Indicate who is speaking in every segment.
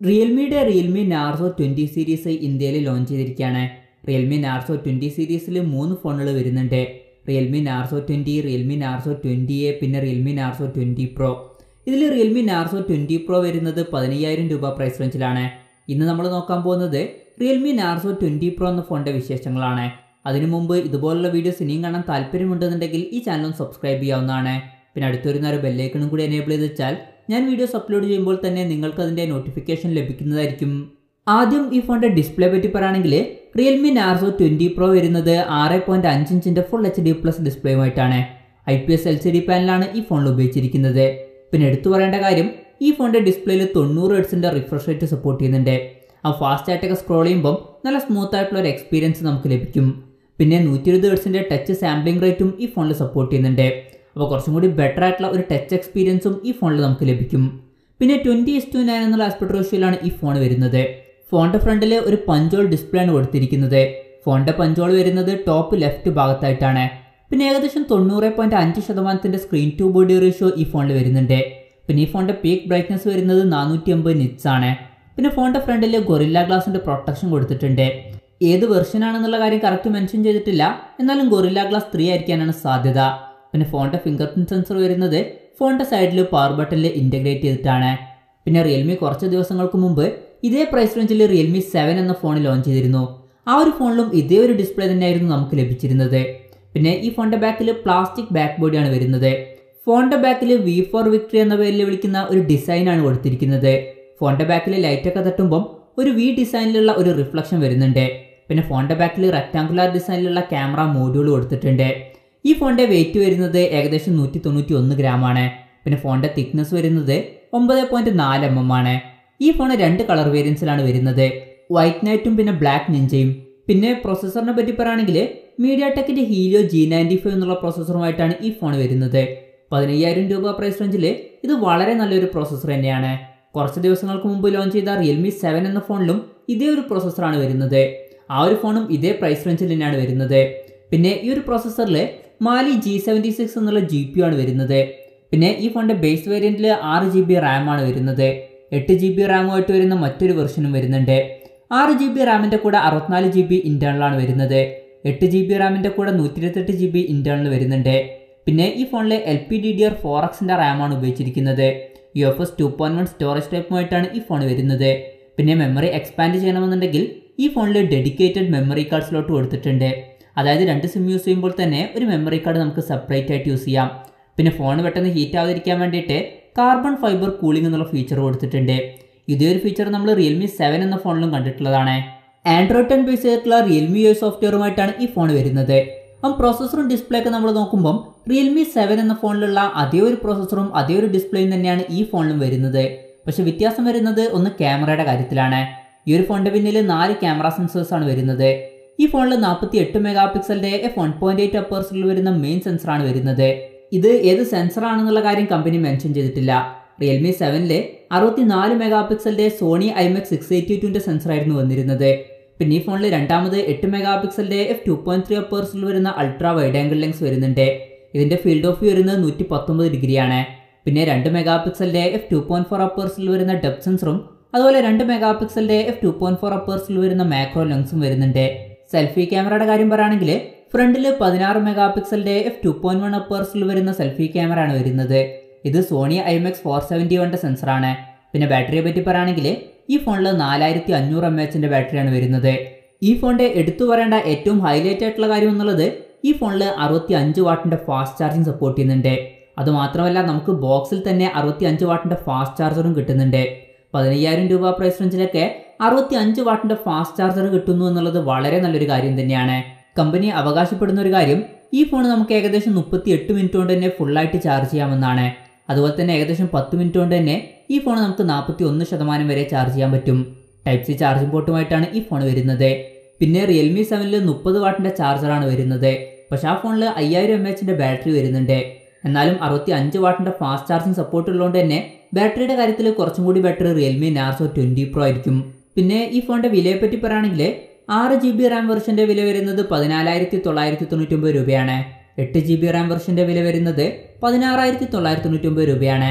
Speaker 1: റിയൽമിയുടെ Realme Narzo twenty series ഇന്ത്യയിൽ launch ചെയ്തിരിക്കുകയാണ് Realme Narzo twenty സീരീസിൽ മൂന്ന് ഫോണുകൾ വരുന്നുണ്ട് Realme Narzo twenty Realme Narzo twenty A പിന്നെ റിയൽമി നാർസോ ട്വൻറ്റി പ്രോ ഇതിൽ റിയൽമി നാർസോ ട്വൻറ്റി പ്രോ വരുന്നത് പതിനയ്യായിരം രൂപ പ്രൈസ് റേഞ്ചിലാണ് ഇന്ന് നമ്മൾ നോക്കാൻ പോകുന്നത് റിയൽമി നാർസോ ട്വൻറ്റി പ്രോ എന്ന ഫോണിൻ്റെ വിശേഷങ്ങളാണ് അതിനു മുമ്പ് ഇതുപോലുള്ള വീഡിയോസ് ഇനിയും കാണാൻ താല്പര്യമുണ്ടെന്നുണ്ടെങ്കിൽ ഈ ചാനൽ ഒന്ന് സബ്സ്ക്രൈബ് ചെയ്യാവുന്നതാണ് പിന്നെ അടുത്ത് വരുന്ന ഒരു ബെല്ലൈക്കണും കൂടി എനേബിൾ ചെയ്ത് വെച്ചാൽ ഞാൻ വീഡിയോസ് അപ്ലോഡ് ചെയ്യുമ്പോൾ തന്നെ നിങ്ങൾക്ക് അതിൻ്റെ നോട്ടിഫിക്കേഷൻ ലഭിക്കുന്നതായിരിക്കും ആദ്യം ഈ ഫോണിൻ്റെ ഡിസ്പ്ലേ പറ്റി പറയുകയാണെങ്കിൽ റിയൽമി നാർസോ ട്വൻറ്റി പ്രോ വരുന്നത് ആറ് പോയിൻറ്റ് അഞ്ച് ഇഞ്ചിൻ്റെ ഫുൾ എച്ച് ഡി പ്ലസ് ഡിസ്പ്ലേയുമായിട്ടാണ് I P S L C D പാനലാണ് ഈ ഫോണിൽ ഉപയോഗിച്ചിരിക്കുന്നത് പിന്നെ എടുത്തു പറയേണ്ട കാര്യം ഈ ഫോണിൻ്റെ ഡിസ്പ്ലേയിൽ തൊണ്ണൂറ് ഹെഡ്സിൻ്റെ റിഫ്രഷ് റേറ്റ് സപ്പോർട്ട് ചെയ്യുന്നുണ്ട് ആ ഫാസ്റ്റ് ആയിട്ടൊക്കെ സ്ക്രോൾ ചെയ്യുമ്പം നല്ല സ്മൂത്ത് ആയിട്ടുള്ള ഒരു എക്സ്പീരിയൻസ് നമുക്ക് ലഭിക്കും പിന്നെ നൂറ്റി ഇരുപത് ഹെഡ്സിൻ്റെ ടച്ച് സാമ്പിളിംഗ് റേറ്റും ഈ ഫോണിൽ സപ്പോർട്ട് ചെയ്യുന്നുണ്ട് അപ്പോൾ കുറച്ചും കൂടി ബെറ്റർ ആയിട്ടുള്ള ഒരു ടച്ച് എക്സ്പീരിയൻസും ഈ ഫോണിൽ നമുക്ക് ലഭിക്കും പിന്നെ ട്വൻറ്റി ഇസ് ടു നയൻ എന്നുള്ള ആസ്പെക്ട് റേഷ്യോയിലാണ് ഈ ഫോൺ വരുന്നത് ഫോണിൻ്റെ ഫ്രണ്ടിൽ ഒരു പഞ്ചോൾ ഡിസ്പ്ലേ ആണ് കൊടുത്തിരിക്കുന്നത് ഫോണിൻ്റെ പഞ്ചോൾ വരുന്നത് ടോപ്പ് ലെഫ്റ്റ് ഭാഗത്തായിട്ടാണ് പിന്നെ ഏകദേശം തൊണ്ണൂറ് പോയിൻറ്റ് അഞ്ച് ശതമാനത്തിൻ്റെ സ്ക്രീൻ ടു ബോഡി റേഷ്യോ ഈ ഫോണിൽ വരുന്നുണ്ട് പിന്നെ ഈ ഫോണിൻ്റെ പീക്ക് ബ്രൈറ്റ്നസ് വരുന്നത് നാനൂറ്റി അമ്പത് നിറ്റ്സ് ആണ് പിന്നെ ഫോണിൻ്റെ ഫ്രണ്ടിൽ ഗൊറില്ല ഗ്ലാസിൻ്റെ പ്രൊട്ടക്ഷൻ കൊടുത്തിട്ടുണ്ട് ഏത് വെർഷൻ ആണെന്നുള്ള കാര്യം കറക്റ്റ് മെൻഷൻ ചെയ്തിട്ടില്ല എന്നാലും ഗൊറില്ല ഗ്ലാസ് ത്രീ ആയിരിക്കാനാണ് സാധ്യത പിന്നെ ഫോണിൻ്റെ ഫിംഗർ പ്രിൻറ്റ് സെൻസർ വരുന്നത് ഫോണിൻ്റെ സൈഡിൽ പവർ ബട്ടണിൽ ഇൻ്റഗ്രേറ്റ് ചെയ്തിട്ടാണ് പിന്നെ റിയൽമി കുറച്ച് ദിവസങ്ങൾക്ക് മുമ്പ് ഇതേ പ്രൈസ് റേഞ്ചിൽ റിയൽമി സെവൻ എന്ന ഫോൺ ലോഞ്ച് ചെയ്തിരുന്നു ആ ഒരു ഫോണിലും ഇതേ ഒരു ഡിസ്പ്ലേ തന്നെയായിരുന്നു നമുക്ക് ലഭിച്ചിരുന്നത് പിന്നെ ഈ ഫോണിൻ്റെ ബാക്കിൽ പ്ലാസ്റ്റിക് ബാക്ക് ബോഡിയാണ് വരുന്നത് ഫോണിൻ്റെ ബാക്കിൽ വി ഫോർ വിക്ടറി എന്ന പേരിൽ വിളിക്കുന്ന ഒരു ഡിസൈനാണ് കൊടുത്തിരിക്കുന്നത് ഫോണിൻ്റെ ബാക്കിൽ ലൈറ്റൊക്കെ തട്ടുമ്പം ഒരു വി ഡിസൈനിലുള്ള ഒരു റിഫ്ലക്ഷൻ വരുന്നുണ്ട് പിന്നെ ഫോണിൻ്റെ ബാക്കിൽ റെക്ടാങ്കുലർ ഡിസൈനിലുള്ള ക്യാമറ മോഡ്യൂൾ കൊടുത്തിട്ടുണ്ട് ഈ ഫോണിൻ്റെ വെയിറ്റ് വരുന്നത് ഏകദേശം നൂറ്റി തൊണ്ണൂറ്റി ഒന്ന് ഗ്രാമാണ് പിന്നെ ഫോണിൻ്റെ തിക്നെസ് വരുന്നത് ഒമ്പത് പോയിൻറ്റ് നാല് എം എം ആണ് ഈ ഫോൺ രണ്ട് കളർ വേരിയൻസിലാണ് വരുന്നത് വൈറ്റ് നൈറ്റും പിന്നെ ബ്ലാക്ക് നിഞ്ചയും പിന്നെ പ്രൊസസ്സറിനെ പറ്റി പറയുകയാണെങ്കിൽ മീഡിയ ടെക്കിൻ്റെ ഹീലിയോ ജി നയൻറ്റി ഫൈവ് എന്നുള്ള പ്രൊസസ്സറുമായിട്ടാണ് ഈ ഫോൺ വരുന്നത് പതിനയ്യായിരം രൂപ പ്രൈസ് റേഞ്ചിൽ ഇത് വളരെ നല്ലൊരു പ്രോസസ്സർ തന്നെയാണ് കുറച്ച് ദിവസങ്ങൾക്ക് മുമ്പ് ലോഞ്ച് ചെയ്ത റിയൽമി സെവൻ എന്ന ഫോണിലും ഇതേ ഒരു പ്രോസസ്സറാണ് വരുന്നത് ആ ഒരു ഫോണും ഇതേ പ്രൈസ് റേഞ്ചിൽ തന്നെയാണ് വരുന്നത് പിന്നെ ഈ ഒരു പ്രോസസ്സറിൽ മാലി ജി സെവൻറ്റി സിക്സ് എന്നുള്ള ജി പി ആണ് വരുന്നത് പിന്നെ ഈ ഫോണിൻ്റെ ബേസ് വേരിയൻറ്റിൽ ആറ് ജി ബി റാം ആണ് വരുന്നത് എട്ട് ജി ബി റാമുമായിട്ട് വരുന്ന മറ്റൊരു വെർഷനും വരുന്നുണ്ട് ആറ് ജി ബി റാമിൻ്റെ കൂടെ അറുപത്തിനാല് ജി ബി ഇൻറ്റേർണലാണ് വരുന്നത് എട്ട് ജി ബി റാമിൻ്റെ കൂടെ നൂറ്റി ഇരുപത്തെട്ട് ജി ബി ഇൻറ്റേർണൽ വരുന്നുണ്ട് പിന്നെ ഈ ഫോണിൽ L P D D R four എക്സിൻ്റെ റാമാണ് ഉപയോഗിച്ചിരിക്കുന്നത് U F S two point one storage ടൈപ്പുമായിട്ടാണ് ഈ ഫോൺ വരുന്നത് പിന്നെ മെമ്മറി എക്സ്പാൻഡ് ചെയ്യണമെന്നുണ്ടെങ്കിൽ ഈ ഫോണിൽ ഡെഡിക്കേറ്റഡ് മെമ്മറി കാർഡ് സ്ലോട്ട് കൊടുത്തിട്ടുണ്ട് അതായത് രണ്ട് സിം യൂസ് ചെയ്യുമ്പോൾ തന്നെ ഒരു മെമ്മറി കാർഡ് നമുക്ക് സെപ്പറേറ്റ് ആയിട്ട് യൂസ് ചെയ്യാം പിന്നെ ഫോൺ പെട്ടെന്ന് ഹീറ്റ് ആവാതിരിക്കാൻ വേണ്ടിയിട്ട് കാർബൺ ഫൈബർ കൂളിംഗ് എന്നുള്ള ഫീച്ചർ കൊടുത്തിട്ടുണ്ട് ഇതേ ഒരു ഫീച്ചർ നമ്മൾ റിയൽമി സെവൻ എന്ന ഫോണിലും കണ്ടിട്ടുള്ളതാണ് ആൻഡ്രോയിഡ് ടെൻ ബേസ് ചെയ്തിട്ടുള്ള റിയൽമി യു സോഫ്റ്റ്വെയറുമായിട്ടാണ് ഈ ഫോൺ വരുന്നത് അപ്പം പ്രോസസ്സറും ഡിസ്പ്ലേ ഒക്കെ നമ്മൾ നോക്കുമ്പം റിയൽമി സെവൻ എന്ന ഫോണിലുള്ള അതേ ഒരു പ്രോസസ്സറും അതേ ഒരു ഡിസ്പ്ലേയും തന്നെയാണ് ഈ ഫോണിലും വരുന്നത് പക്ഷെ വ്യത്യാസം വരുന്നത് ഒന്ന് ക്യാമറയുടെ കാര്യത്തിലാണ് ഈ ഒരു ഫോണിന്റെ പിന്നിൽ നാല് ക്യാമറ സെൻസേഴ്സ് ആണ് വരുന്നത് ഈ ഫോണിൽ നാൽപ്പത്തി എട്ട് മെഗാ പിക്സലിന്റെ എഫ് വൺ പോയിന്റ് എയ്റ്റ് അപ്പേഴ്സിൽ വരുന്ന മെയിൻ സെൻസറാണ് വരുന്നത് ഇത് ഏത് സെൻസർ ആണെന്നുള്ള കാര്യം കമ്പനി മെൻഷൻ ചെയ്തിട്ടില്ല റിയൽമി സെവനിലെ അറുപത്തിനാല് മെഗാ പിക്സലിന്റെ സോണി ഐമെക്സ് സിക്സ് എയ്റ്റി ടുവിന്റെ സെൻസറായിരുന്നു വന്നിരുന്നത് പിന്നെ ഈ ഫോണിൽ രണ്ടാമത് എട്ട് മെഗാ പിക്സലിന്റെ എഫ് ടു പോയിന്റ് ത്രീ അപ്പേഴ്സിൽ വരുന്ന അൾട്രാ വൈഡ് ആംഗിൾ ലെൻസ് വരുന്നുണ്ട് ഇതിന്റെ ഫീൽഡ് ഓഫ് വ്യൂ വരുന്നത് നൂറ്റി പത്തൊമ്പത് ഡിഗ്രിയാണ് പിന്നെ രണ്ട് മെഗാ പിക്സലിന്റെ എഫ് ടു പോയിന്റ് ഫോർ അപ്പേഴ്സിൽ വരുന്ന ഡെപ്ത് സെൻസറും അതുപോലെ രണ്ട് മെഗാ പിക്സലിന്റെ എഫ് ടു പോയിന്റ് ഫോർ അപ്പേഴ്സിൽ വരുന്ന മാക്രോ ലെൻസും വരുന്നുണ്ട് സെൽഫി ക്യാമറയുടെ കാര്യം പറയുകയാണെങ്കിൽ ഫ്രണ്ടിൽ പതിനാറ് മെഗാ പിക്സലിന്റെ എഫ് ടു പോയിന്റ് വൺ അപ്പേഴ്സിൽ വരുന്ന സെൽഫി ക്യാമറ ആണ് വരുന്നത് ഇത് സോണി ഐമെക്സ് ഫോർ സെവൻറ്റി വണ്ടെ സെൻസറാണ് പിന്നെ ബാറ്ററിയെ പറ്റി പറയുകയാണെങ്കിൽ ഈ ഫോണിൽ നാലായിരത്തി അഞ്ഞൂറ് എം എച്ചിൻ്റെ ബാറ്ററിയാണ് വരുന്നത് ഈ ഫോണിൻ്റെ എടുത്തു പറയേണ്ട ഏറ്റവും ഹൈലൈറ്റ് ആയിട്ടുള്ള കാര്യം എന്നുള്ളത് ഈ ഫോണിൽ അറുപത്തി അഞ്ച് വാട്ടിൻ്റെ ഫാസ്റ്റ് ചാർജിങ് സപ്പോർട്ട് ചെയ്യുന്നുണ്ട് അതുമാത്രമല്ല നമുക്ക് ബോക്സിൽ തന്നെ അറുപത്തി അഞ്ച് വാട്ടിൻ്റെ ഫാസ്റ്റ് ചാർജറും കിട്ടുന്നുണ്ട് പതിനയ്യായിരം രൂപ പ്രൈസ് റേഞ്ചിലൊക്കെ അറുപത്തി അഞ്ച് വാട്ടിൻ്റെ ഫാസ്റ്റ് ചാർജർ കിട്ടുന്നു എന്നുള്ളത് വളരെ നല്ലൊരു കാര്യം തന്നെയാണ് കമ്പനി അവകാശപ്പെടുന്ന ഒരു കാര്യം ഈ ഫോൺ നമുക്ക് ഏകദേശം മുപ്പത്തി എട്ട് മിനിറ്റ് കൊണ്ട് തന്നെ ഫുള്ളായിട്ട് ചാർജ് ചെയ്യാമെന്നാണ് അതുപോലെ തന്നെ ഏകദേശം പത്ത് മിനിറ്റ് കൊണ്ട് തന്നെ ഈ ഫോൺ നമുക്ക് നാൽപ്പത്തി ഒന്ന് ശതമാനം വരെ ചാർജ് ചെയ്യാൻ പറ്റും ടൈപ്പ് സി ചാർജിംഗ് പോർട്ടുമായിട്ടാണ് ഈ ഫോൺ വരുന്നത് പിന്നെ റിയൽമി സെവനിൽ മുപ്പത് വാട്ടിൻ്റെ ചാർജറാണ് വരുന്നത് പക്ഷേ ആ ഫോണിൽ അയ്യായിരം എം എച്ചിൻ്റെ ബാറ്ററി വരുന്നുണ്ട് എന്നാലും അറുപത്തി അഞ്ച് വാട്ടിൻ്റെ ഫാസ്റ്റ് ചാർജിങ് സപ്പോർട്ട് ഉള്ളതുകൊണ്ട് തന്നെ ബാറ്ററിയുടെ കാര്യത്തിൽ കുറച്ചും കൂടി better Realme Narzo twenty pro ആയിരിക്കും പിന്നെ ഈ ഫോണിൻ്റെ വിലയെ പറ്റി പറയുകയാണെങ്കിൽ ആറ് ജി ബി റാം വെർഷൻ്റെ വില വരുന്നത് പതിനാലായിരത്തി തൊള്ളായിരത്തി തൊണ്ണൂറ്റൊമ്പത് രൂപയാണ് എട്ട് ജി ബി റാം വെർഷൻ്റെ വില വരുന്നത് പതിനാറായിരത്തി തൊള്ളായിരത്തി തൊണ്ണൂറ്റൊമ്പത് രൂപയാണ്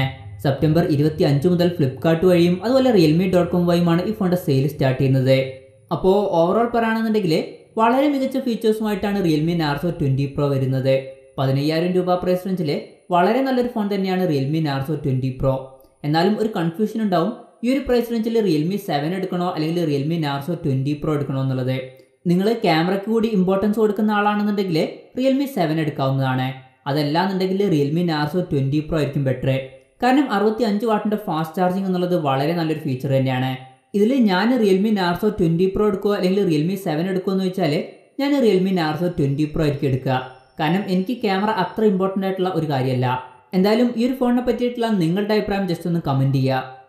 Speaker 1: സെപ്റ്റംബർ ഇരുപത്തി അഞ്ച് മുതൽ ഫ്ലിപ്കാർട്ട് വഴിയും അതുപോലെ റിയൽമി ഡോട്ട് കോം വഴിയുമാണ് ഈ ഫോണിൻ്റെ സെയിൽ സ്റ്റാർട്ട് ചെയ്യുന്നത് അപ്പോൾ ഓവറോൾ പറയുകയാണെന്നുണ്ടെങ്കിൽ വളരെ മികച്ച ഫീച്ചേഴ്സുമായിട്ടാണ് റിയൽമി നാർസോ ട്വൻറ്റി പ്രോ വരുന്നത് പതിനയ്യായിരം രൂപ പ്രൈസ് റേഞ്ചിൽ വളരെ നല്ലൊരു ഫോൺ തന്നെയാണ് റിയൽമി നാർസോ ട്വൻറ്റി പ്രോ എന്നാലും ഒരു കൺഫ്യൂഷൻ ഉണ്ടാവും ഈ ഒരു പ്രൈസ് റേഞ്ചിൽ റിയൽമി സെവൻ എടുക്കണോ അല്ലെങ്കിൽ റിയൽമി നാർസോ ട്വൻറ്റി പ്രോ എടുക്കണോ എന്നുള്ളത് നിങ്ങൾ ക്യാമറയ്ക്ക് കൂടി ഇമ്പോർട്ടൻസ് കൊടുക്കുന്ന ആളാണെന്നുണ്ടെങ്കിൽ റിയൽമി സെവൻ എടുക്കാവുന്നതാണ് അതല്ല എന്നുണ്ടെങ്കിൽ റിയൽമി നാർസോ ട്വൻറ്റി പ്രോ ആയിരിക്കും ബെറ്റർ കാരണം അറുപത്തി അഞ്ച് വാട്ടിൻ്റെ ഫാസ്റ്റ് ചാർജിങ് എന്നുള്ളത് വളരെ നല്ലൊരു ഫീച്ചർ തന്നെയാണ് ഇതിൽ ഞാൻ റിയൽമി നാർസോ ട്വൻറ്റി പ്രോ എടുക്കുമോ അല്ലെങ്കിൽ റിയൽമി സെവൻ എടുക്കുമോ എന്ന് വെച്ചാൽ ഞാൻ റിയൽമി നാർസോ ട്വൻറ്റി പ്രോ ആയിരിക്കും എടുക്കുക കാരണം എനിക്ക് ക്യാമറ അത്ര ഇമ്പോർട്ടൻ്റ് ആയിട്ടുള്ള ഒരു കാര്യമല്ല എന്തായാലും ഈ ഒരു ഫോണിനെ പറ്റിയിട്ടുള്ള നിങ്ങളുടെ അഭിപ്രായം ജസ്റ്റ് ഒന്ന് കമൻറ്റ് ചെയ്യുക